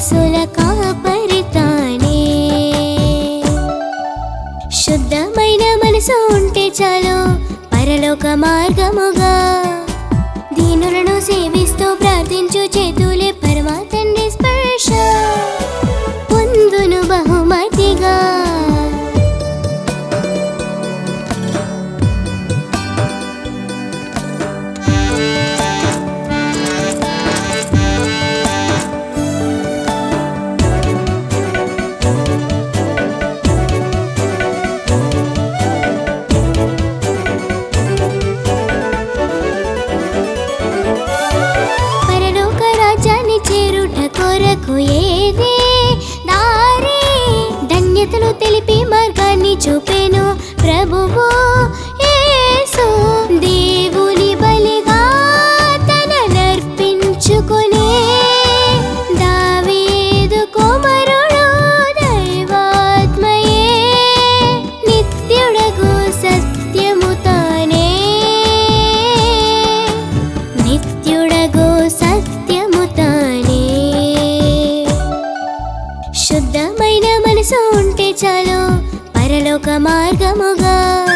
మనసుల కాపరితానే శుద్ధమైన మనసు ఉంటే చాలు పరలోక మార్గముగా దీనులను సేవిస్తూ ప్రార్థించు చేతులే పరమాతండి స్పర్శ పొందును బహుమతిగా పరలోక రాజ్యాన్ని చేరుట కొరకు ఏదే దారి ధన్యతలు తెలిపి మార్గాన్ని చూపేను ప్రభువు యేసు దేవుని బలిగా తననర్పించుకునే దావీదు కుమారుడు దైవాత్మయే నిత్యుడగు సత్యము తానే నిత్యుడగు సత్యము తానే శుద్ధమైన మనసు ఉంటే చాలు పరలోక మార్గముగా